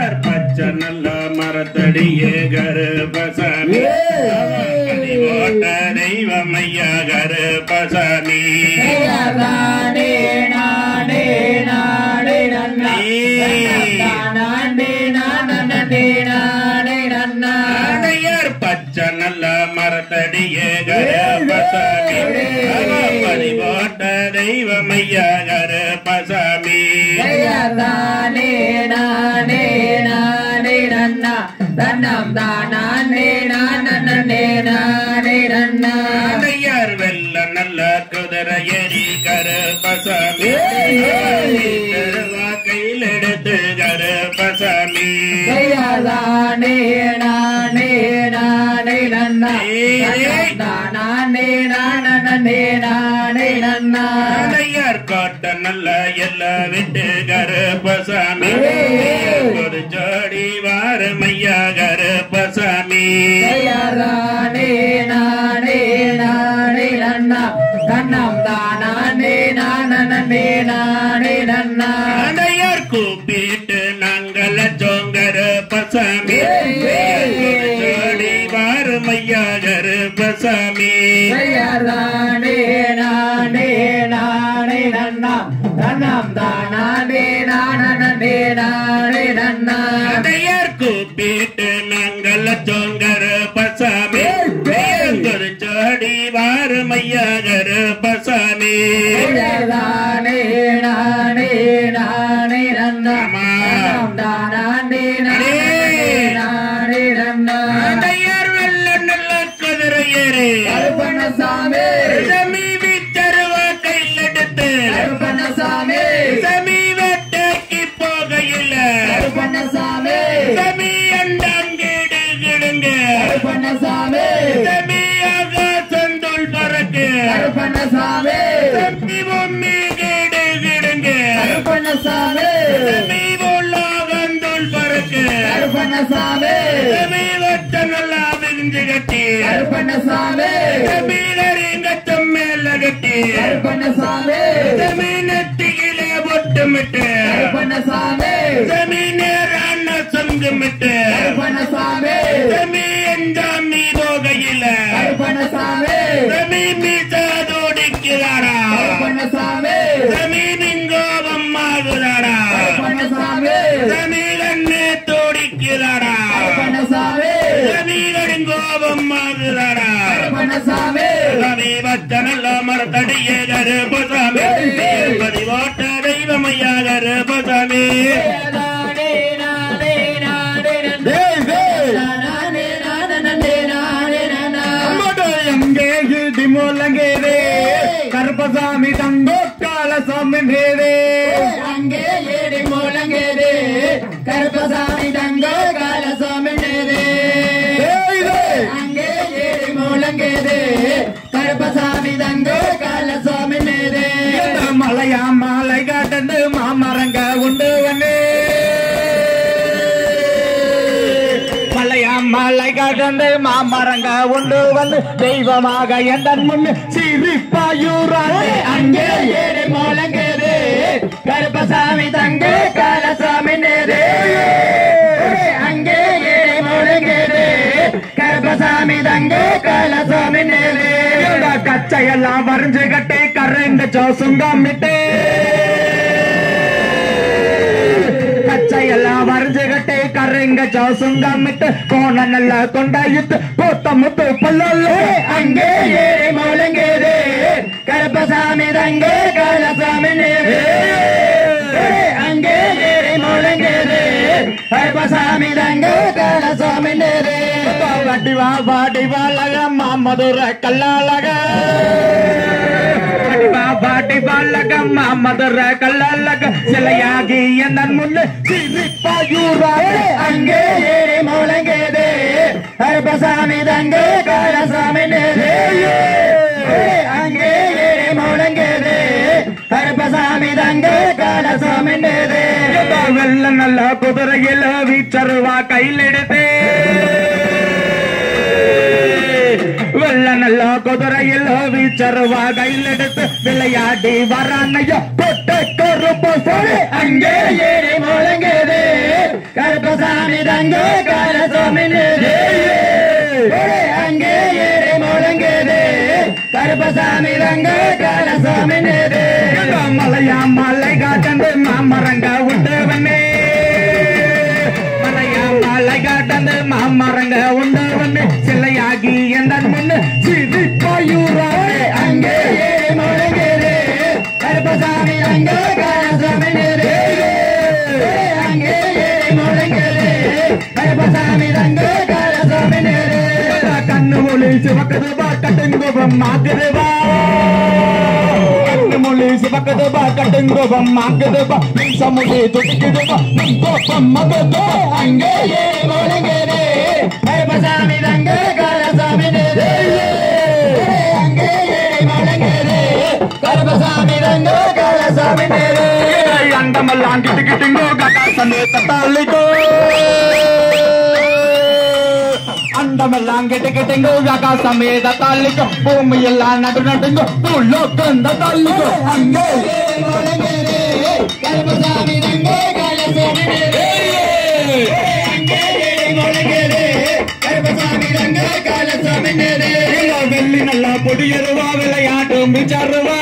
அடையார் பச்சை நல்ல மரத்தடியே கருப்பசாமி ஓட்ட தெய்வம் ஐயா கருப்பசாமி நாடே நாடே நாடே நன்னா நாடே நாடே நாடே நன்னா அடையார் பச்சை நல்ல மரத்தடியே கருப்பசாமி பதி ஓட்ட தெய்வம் ஐயா கருப்பசாமி நானே நானே நானே நன்னா தன்னம் தானே நானே நானே நன்னா அடையார் வெள்ள நல்ல குதிரை எரி கருப்பசாமி கையில் எடுத்து கருப்பசாமி நானே நானே நானே நன்னா தானே நானே நானே நன்னா அடையார் கோட்டை நல்ல எல்லாம் விட்டு கருப்பசாமி ஒரு ஜோடி வாரமையா கருப்பசாமி நானே நானே நானே நன்னா தன்னம் தானே நானே நானே நன்னா அடையார் கூப்பிட்டு நாங்கள் சோங்கர பசாமி ஒரு ஜோடி வாரமையா கருப்பசாமி நானே நானே நானே நன்னா தன்னம் தானே நானே நானே நன்னா அடையார் கூப்பிட்டு நாங்கள் சோங்கர பசாமி ஒரு ஜோடி வாரமையா கருப்பசாமி நானே நானே நானே நன்னா தன்னம் தானே நானே நானே நன்னா அடையார் வெள்ள நல்ல குதிரையரே கருப்பண்ணசாமி சமீபித்தருவ கையில் எடுத்து கருப்பண்ணசாமி சமீபத்தைக்கு போகையில் கருப்பண்ணசாமி சமீ அண்டாங்கீடு கிடுங்க கருப்பண்ணசாமி சமீயாக சொந்துள் பறக்கு கருப்பண்ணசாமி சமீ பொம்மி கீடு கிடுங்க கருப்பண்ணசாமி சமீ உள்ளாகந்துள் பறக்கு கருப்பண்ணசாமி சமீபத்தை நல்லா விரிஞ்சு கட்டி கருப்பண்ணசாமி சமீகரிங்கத்தம் மேல கட்டி கருப்பண்ணசாமி சமீனத்திலே பொட்டுமிட்டு கருப்பண்ணசாமி சமீனரான சங்குமிட்டு கருப்பண்ணசாமி சமீ எஞ்சாமி போகையில கருப்பண்ணசாமி சமீ மீசாதோடிக்கிறாரா கருப்பண்ணசாமி சமீ மிங்கோபம் ஆகுறாரா கருப்பண்ணசாமி சமீ கண்ணே தோடிக்கிறாரா கருப்பண்ணசாமி சமீ கடுங்கோபம் ஆகுறாரா கருப்பண்ணசாமி சமீபத்தனல்ல மரத்தடியே கருப்பசாமி பதிவாட்ட தெய்வமையா கருப்பசாமி நானே நானே நானே நன்னா நானே நானே நானே நன்னா எங்கே இடி முழங்கேதே கருப்பசாமி தங்கோ காலசாமி நேரே அங்கே ஏடி முழங்கேது கருப்பசாமி தங்க காலசாமி நேரு அங்கே ஏடி முழங்கேது கருப்பசாமி தங்க காலசாமி நேரு மலையா மாலை காட்டந்து மாமரங்க உண்டு வண்ணே மலையா மலை காட்டந்து மாமரங்க உண்டு வந்து தெய்வமாக எந்த முன்னு சிரிப்பாயூரானே அங்கே ஏடி முழங்கேது கருப்பசாமி தங்க காலசாமி நேரு அங்கே ஏடி முழங்கேது கருப்பசாமி தங்க காலசாமி நேரு கச்சையெல்லாம் வரைஞ்சு கட்டி கரைந்த சோசுங்காமிட்டு கச்சையெல்லாம் வரைஞ்சு கட்டி கரைங்க சோசுங்காமிட்டு கோண நல்லா கொண்டாயிட்டு போத்த முத்து பல்லோ அங்கே ஏறி முழங்குது கருப்பசாமி தங்க காலசாமி நேரு அங்கே ஏறி முழங்குது கருப்பசாமி தங்க காலசாமி நேரு வாடி வா வாடி வாழக மாமதுர கல்லாலக வாடி வா வாடி வாழக மாமதுர கல்லாலக சிலையாகி என் முன்னு சிரிப்பாயூரானே அங்கே ஏறி முழங்குது கருப்பசாமி தங்க காலசாமி நேரு அங்கே ஏறி முழங்குது கருப்பசாமி தங்க காலசாமி நேரு வெள்ள நல்ல குதிரையில வீச்சருவா கையில் எடுத்து வெள்ள நல்ல குதிரையில் வீச்சருவா கையில் எடுத்து விளையாடி வரானைய பொட்ட கருப்பு சொல்லி அங்கே ஏறி முழங்குது கருப்பசாமி தங்க காலசாமி நேரு ஒரே அங்கே ஏறி முழங்குது கருப்பசாமி தங்க காலசாமி நேரு மலையா மலை காட்டந்து மாமரங்க உண்டவனே மலையா மலை காட்டந்து மாமரங்க உண்டவனே சிலையாகி எந்த முன்னு சிரிப்பாயூரானே அங்கே ஏறி முழங்குது கருப்பசாமி தங்க காலசாமி நேரு ஒரே அங்கே ஏறி முழங்குது கருப்பசாமி தங்க காலசாமி நேரு கண்ணு மொழி சிவக்குது பா கட்டுங்குபம் ஆக்குது பா கண்ணு மொழி சிவக்குது பா கட்டுங்குபம் ஆக்குது பா சமுதி துடிக்குது பா நம் கோப்பம் மகதோ அங்கே ஏறி முழங்குது கருப்பசாமி தங்க காலசாமி நேரு ஒரே அங்கே ஏறி முழங்குது கருப்பசாமி தங்க காலசாமி நேரு அண்டமெல்லாம் கிட்டு கிட்டுங்கோ ககாசமே தத்தாளிக்கோ அண்டமெல்லாம் கிட்டு கிட்டுங்கோ ககாசமே தத்தாளிக்கோ பூமி எல்லாம் நடு நடுங்கோ பூலோக்கம் தத்தாளிக்கோ அங்கே ஏறி முழங்குது கருப்பசாமி தங்க காலசாமி நேரு அங்கே ஏறி முழங்குது கருப்பசாமி தங்க காலசாமி நேரு எங்க வெள்ளி நல்லா பொடியருவா விளையாட்டும் விசாருவா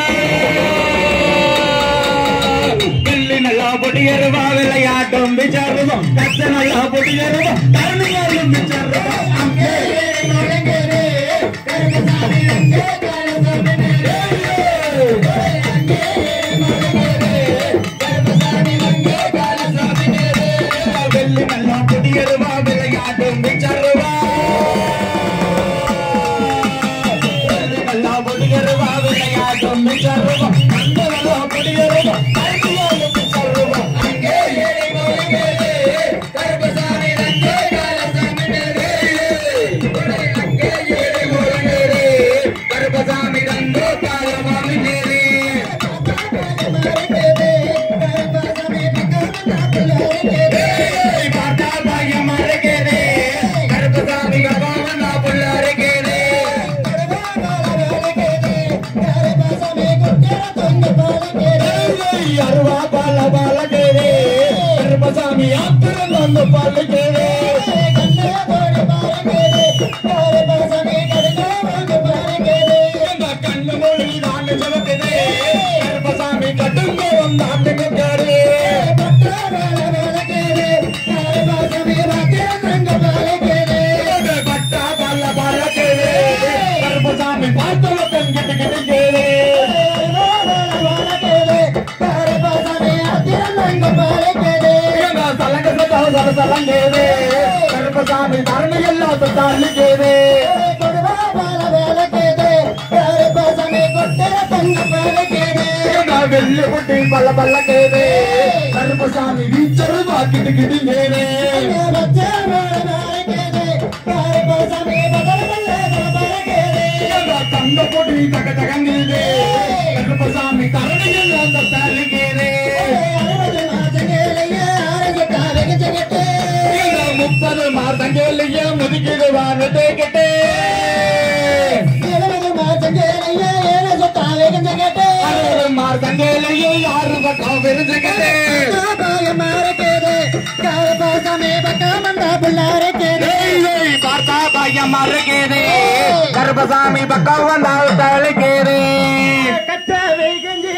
வெள்ளி நல்லா பொடியருவா விளையாட்டும் விசாருவா கச்ச நல்லா பொடியருவா கருணையாலும் விசாருவா அங்கே ஏறி முழங்குது கருப்பசாமி தங்க காலசாமி நேரு அங்கே ஏறி முழங்குது கருப்பசாமி தங்க காலசாமி நேரு வெள்ளி நல்லா பொடியருவா விளையாட்டும் விசாருவா வெள்ளி நல்லா பொடியருவா விளையாட்டும் விசாருவா கண்ட நல்லா பொடியருவா கருணையாலும் விசாருவா அங்கே ஏறி முழங்குது கருப்பசாமி தங்க காலசாமி நேரு அங்கே ஏறி முழங்குது கருப்பசாமி தங்க காலசாமி நேரு பார்த்தா பாயம் அழைக்கிறே கருப்பசாமி கபாவன் நான் புள்ள அழைக்கிறே அருவா பால பால கேரே கருப்பசாமி ஆத்திரம் வந்து பால கேரே எங்க கண்ணு மொழி தான் சிவக்குதே கருப்பசாமி கட்டுங்க வந்தாண்டு கேரே பட்டா பால பால கேரே கருப்பசாமி பார்த்தல கண் கிட்டு கிட்டு கேரே எங்க சலங்க சல சல சலங்கேரே கருப்பசாமி தரணி எல்லாம் தள்ளி கேரே எங்க வெள்ளி புட்டி பல்ல பல்ல கேரே கருப்பசாமி வீச்சரு வாக்கிட்டு கிட்டு கேரே எங்க தங்க பொடி தக தகங்கேரே கருப்பசாமி தரணி எல்லாம் தள்ளி கேரே எங்க முப்பது மாதங்கேலிய முதுகிது வானதே கிட்டே அறுபது மாதங்கேலிய யாரு பக்கம் விருந்துகிட்டே பார்த்தா பையன் மறுக்கேதே கருப்பசாமி பக்கம் வந்தால் தழுக்கேதே கச்சாவை கஞ்சி